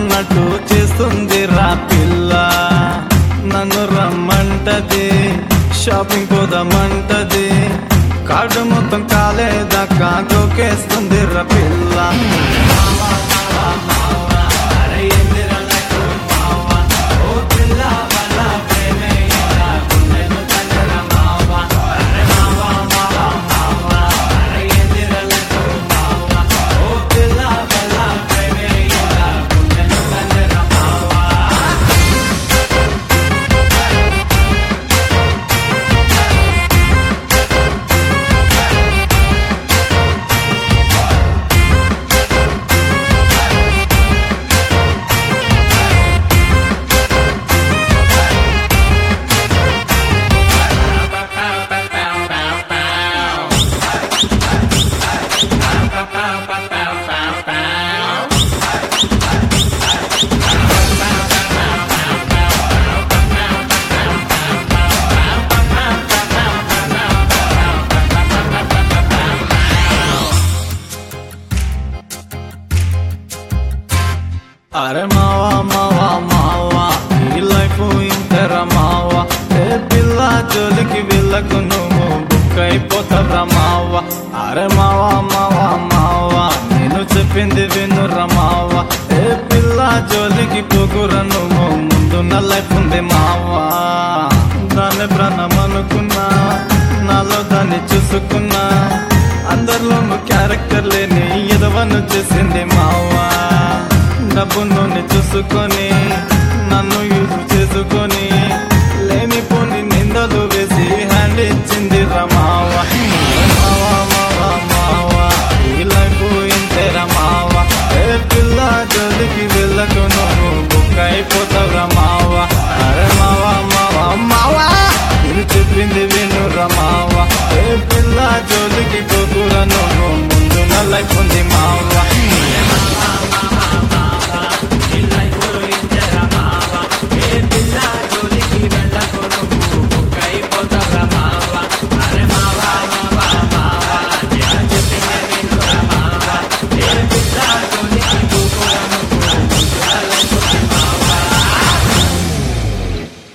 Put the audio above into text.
అన్నట్టు చేస్తుంది రా పిల్ల నన్ను రమ్మంటది షాపింగ్ పోదామంటది కార్డు మొత్తం కాలేదాకా దూకేస్తుంది రా పిల్ల అరే ఏందిరా నాకు మావా? ఓ పిల్ల వల్ల ప్రేమే ఇలా గుండెను తన్నరా మావా? అరే మావా, మావా, మావా. అరే ఏందిరా నాకు మావా? ఓ పిల్ల వల్ల ప్రేమే ఇలా గుండెను తన్నరా మావా? అరే మావా మావా మావా ఈ లైఫ్ ఇంతరా మావా ఏ పిల్ల జోలికి వెళ్ళకు నువ్వు బుక్ అయిపోతారా మావా అరే మావా మావా మావా నేను చెప్పింది వినురా మావా ఏ పిల్ల జోలికి పోకురా నువ్వు ముందున్న లైఫ్ ఉంది మావా దాన్ని ప్రాణం అనుకున్నా నాలో దాన్ని చూసుకున్నా అందరిలోనూ క్యారెక్టర్ లేని ఎదవను చేసింది మావా డబ్బును చూసుకొని నన్ను యూజ్ చేసుకొని